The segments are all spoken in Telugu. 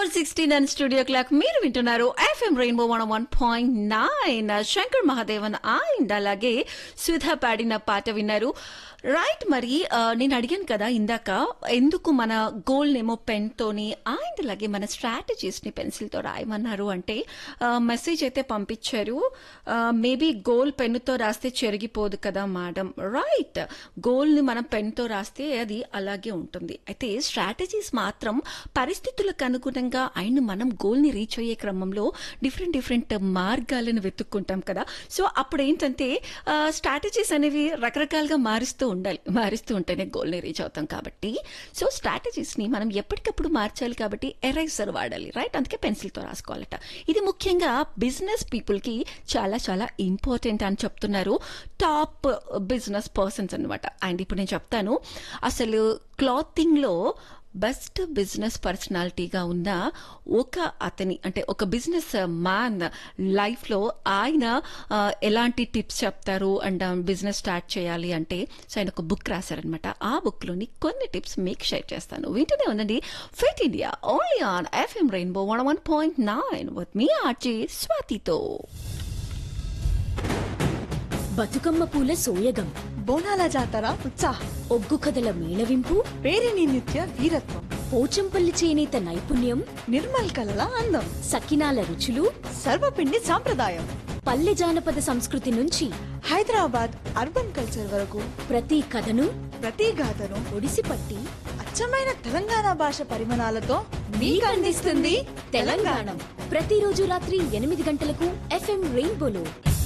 Four sixteen and studio clock మీరు వింటున్నారు FM rainbow one one point nine Shankar Mahadevan and అలాగే సుధా పాడిన పాట విన్నారు రైట్ మరి ఆ, నేను అడిగాను కదా ఇందాక ఎందుకు మన గోల్ నేమో పెన్ తోని అండ్ అలాగే మన స్ట్రాటజీస్ ని పెన్సిల్ తో రాయమన్నారు అంటే మెసేజ్ అయితే పంపించారు మేబీ గోల్ పెన్నుతో రాస్తే చెరిగిపోదు కదా మేడం రైట్ గోల్ ని మనం పెన్ తో రాస్తే అది అలాగే ఉంటుంది అయితే స్ట్రాటజీస్ మాత్రం పరిస్థితులకు అనుగుణంగా అండ్ మనం గోల్ ని రీచ్ అయ్యే క్రమంలో డిఫరెంట్ డిఫరెంట్ మార్గాలను వెతుక్కుంటాం కదా సో అప్పుడు ఏంటంటే స్ట్రాటజీస్ అనేవి రకరకాలుగా మారుస్తూ ఉండాలి మారుస్తూ ఉంటేనే గోల్ని రీచ్ అవుతాం కాబట్టి సో స్ట్రాటజీస్ ని మనం ఎప్పటికప్పుడు మార్చాలి కాబట్టి ఎరైజర్ వాడాలి రైట్ అందుకే పెన్సిల్ తో రాసుకోవాలట ఇది ముఖ్యంగా బిజినెస్ పీపుల్ కి చాలా చాలా ఇంపార్టెంట్ అని చెప్తున్నారు టాప్ బిజినెస్ పర్సన్స్ అన్నమాట అండ్ ఇప్పుడు నేను చెప్తాను అసలు క్లాతింగ్ లో బెస్ట్ బిజినెస్ పర్సనాలిటీగా ఉన్న ఒక అతని అంటే ఒక బిజినెస్ మ్యాన్ లైఫ్లో ఆయన ఆ, ఎలాంటి టిప్స్ చెప్తారు అండ్ బిజినెస్ స్టార్ట్ చేయాలి అంటే సో ఆయన ఒక బుక్ రాశారనమాట ఆ బుక్లోని కొన్ని టిప్స్ మీకు షేర్ చేస్తాను వింటూనే ఉండండి fit India only on FM rainbow one one point nine with మీ ఆర్జీ స్వాతితో బతుకమ్మ పూల సోయగం బోనాల జాతర ఉత్సాహం ఒగ్గు కథల మేళవింపు పేరిని నిత్య వీరత్వం పోచంపల్లి చేనేత నైపుణ్యం నిర్మల్ కలల అందం సకినాల రుచులు సర్వపిండి సాంప్రదాయం పల్లె జానపద సంస్కృతి నుంచి హైదరాబాద్ అర్బన్ కల్చర్ వరకు ప్రతి కథను ప్రతి గాథను ఒడిసిపట్టి అచ్చమైన తెలంగాణ భాష పరిమాణాలతో మీకు అందిస్తుంది తెలంగాణ ప్రతిరోజు రాత్రి ఎనిమిది గంటలకు ఎఫ్ఎం రెయిన్బోలో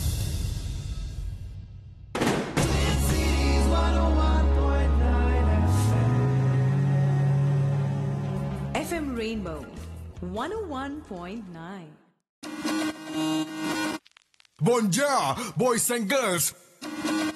FM Rainbow 101.9. Bonjour, boys and girls.